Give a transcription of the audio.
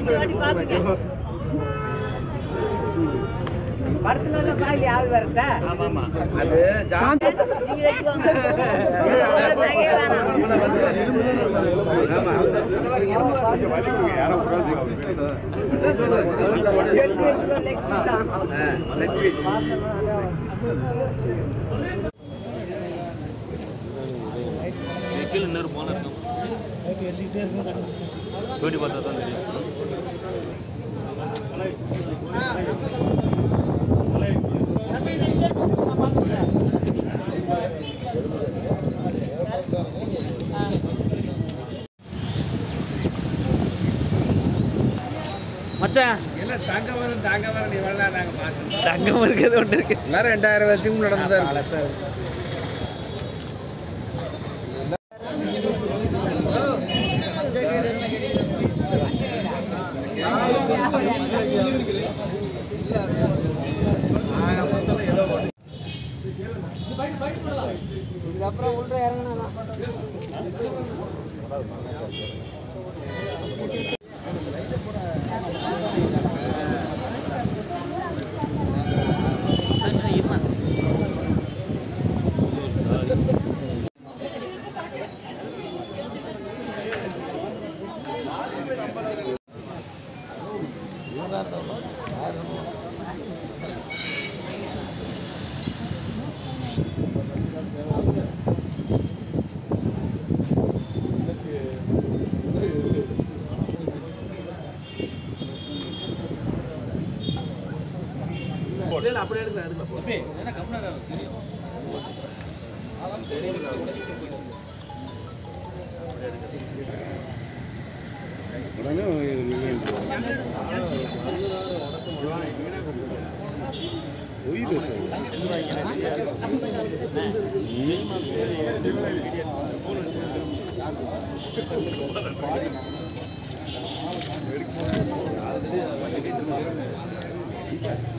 படத்துல பாக்கி ஆள் வரதா அது ஜாதி நீங்க வச்சுக்கோங்க நகையே வேணாம் கீழே இன்னொரு போன இருக்கும் வீட்டு பார்த்தா தான் தெரியும் மச்சான் எல்லாம் தங்க வரும் தங்க வரும் நீ வரலாம் நாங்க பார்த்தோம் தங்கம் இருக்கிறது ஒன்று இருக்கு எல்லாம் ரெண்டாயிரம் வருஷம் நடந்ததா சார் இதுக்கப்புறம் உள்ள இறங்கினா அப்படியே எடுக்கலாம் எடுக்கலாம் போய்